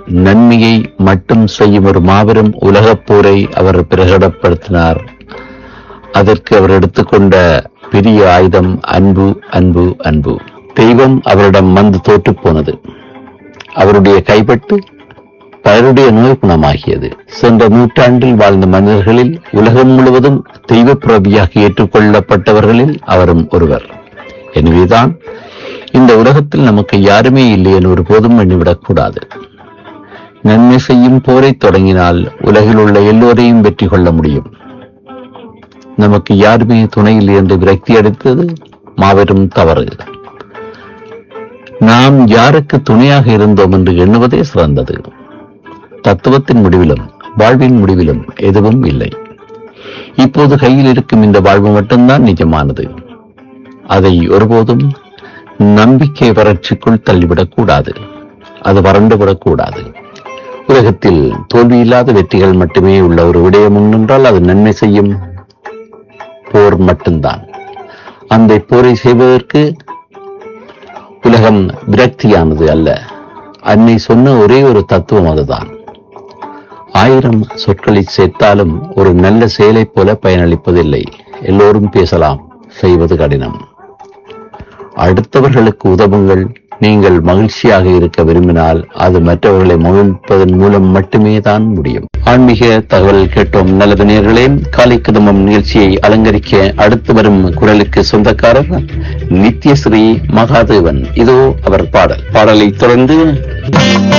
நன்மையை மட்டும் செய்யும் ஒரு மாபெரும் உலகப் போரை அவர் பிரகடப்படுத்தினார் அதற்கு அவர் எடுத்துக்கொண்ட பெரிய ஆயுதம் அன்பு அன்பு அன்பு தெய்வம் அவரிடம் வந்து தோற்றுப் போனது அவருடைய கைப்பட்டு பலருடைய நோய் குணமாகியது சென்ற நூற்றாண்டில் வாழ்ந்த மனிதர்களில் உலகம் முழுவதும் தெய்வ பிறவியாக ஏற்றுக்கொள்ளப்பட்டவர்களில் அவரும் ஒருவர் எனவேதான் இந்த உலகத்தில் நமக்கு யாருமே இல்லை என்று ஒருபோதும் எண்ணிவிடக் கூடாது நன்மை செய்யும் போரை தொடங்கினால் உலகில் உள்ள எல்லோரையும் வெற்றி கொள்ள முடியும் நமக்கு யாருமே துணையில் என்று விரக்தி அடித்தது மாபெரும் தவறு நாம் யாருக்கு துணையாக இருந்தோம் என்று எண்ணுவதே சிறந்தது தத்துவத்தின் முடிவிலும் வாழ்வின் முடிவிலும் எதுவும் இல்லை இப்போது கையில் இருக்கும் இந்த வாழ்வு மட்டும்தான் நிஜமானது அதை ஒருபோதும் நம்பிக்கை வறட்சிக்குள் தள்ளிவிடக் கூடாது அது வறண்டுவிடக் கூடாது உலகத்தில் தோல்வியில்லாத வெற்றிகள் மட்டுமே உள்ள ஒரு விடயம் உண்டென்றால் அது நன்மை செய்யும் போர் மட்டும்தான் அந்த போரை செய்வதற்கு உலகம் விரக்தியானது அல்ல அன்னை சொன்ன ஒரே ஒரு தத்துவம் அதுதான் ஆயிரம் சொற்களை சேர்த்தாலும் ஒரு நல்ல செயலைப் போல பயனளிப்பதில்லை எல்லோரும் பேசலாம் செய்வது கடினம் அடுத்தவர்களுக்கு உதவுங்கள் நீங்கள் மகிழ்ச்சியாக இருக்க விரும்பினால் அது மற்றவர்களை மகிழ்ப்பதன் மூலம் மட்டுமே தான் முடியும் ஆன்மீக தகவல் கேட்டோம் நல்லது நேர்களே காலை குடும்பம் நிகழ்ச்சியை அலங்கரிக்க அடுத்து வரும் குரலுக்கு சொந்தக்காரர் நித்யஸ்ரீ மகாதேவன் இதோ அவர் பாடல் பாடலை தொடர்ந்து